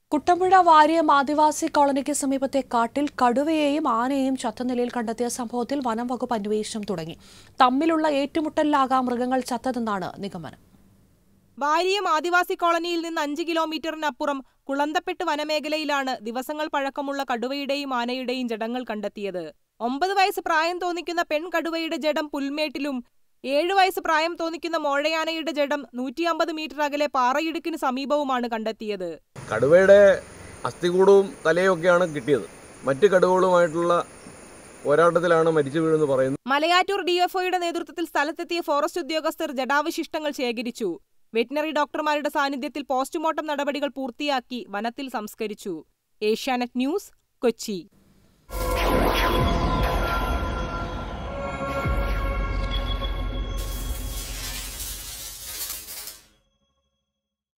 കുട്ടമ്പുഴ വാര്യം ആദിവാസി കോളനിക്ക് സമീപത്തെ കാട്ടിൽ കടുവയെയും ആനയെയും ചത്ത നിലയിൽ കണ്ടെത്തിയ സംഭവത്തിൽ വനം വകുപ്പ് അന്വേഷണം തുടങ്ങി തമ്മിലുള്ള ഏറ്റുമുട്ടലിലാകാം മൃഗങ്ങൾ ചത്തതെന്നാണ് നിഗമനം വാരിയം ആദിവാസി കോളനിയിൽ നിന്ന് അഞ്ച് കിലോമീറ്ററിനപ്പുറം കുളന്തപ്പെട്ട് വനമേഖലയിലാണ് ദിവസങ്ങൾ പഴക്കമുള്ള കടുവയുടെയും ആനയുടെയും ജഡങ്ങൾ കണ്ടെത്തിയത് ഒമ്പത് വയസ്സ് പ്രായം തോന്നിക്കുന്ന പെൺകടുവയുടെ ജഡം പുൽമേട്ടിലും ഏഴ് വയസ്സ് പ്രായം തോന്നിക്കുന്ന മോഴയാനയുടെ ജഡം നൂറ്റി അമ്പത് മീറ്റർ അകലെ പാറയിടുക്കിന് സമീപവുമാണ് കണ്ടെത്തിയത് കടുവയുടെ അസ്ഥികൂടവും തലയും ഒക്കെയാണ് കിട്ടിയത് മറ്റ് കടുവകളുമായിട്ടുള്ള പോരാട്ടത്തിലാണ് മരിച്ചു വീഴുന്നു പറയുന്നത് മലയാറ്റൂർ ഡിഎഫ്ഒയുടെ നേതൃത്വത്തിൽ സ്ഥലത്തെത്തിയ ഫോറസ്റ്റ് ഉദ്യോഗസ്ഥർ ജഡാവശിഷ്ടങ്ങൾ ശേഖരിച്ചു വെറ്റിനറി ഡോക്ടർമാരുടെ സാന്നിധ്യത്തിൽ പോസ്റ്റ്മോർട്ടം നടപടികൾ പൂർത്തിയാക്കി വനത്തിൽ സംസ്കരിച്ചു ഏഷ്യാനെറ്റ് ന്യൂസ് കൊച്ചി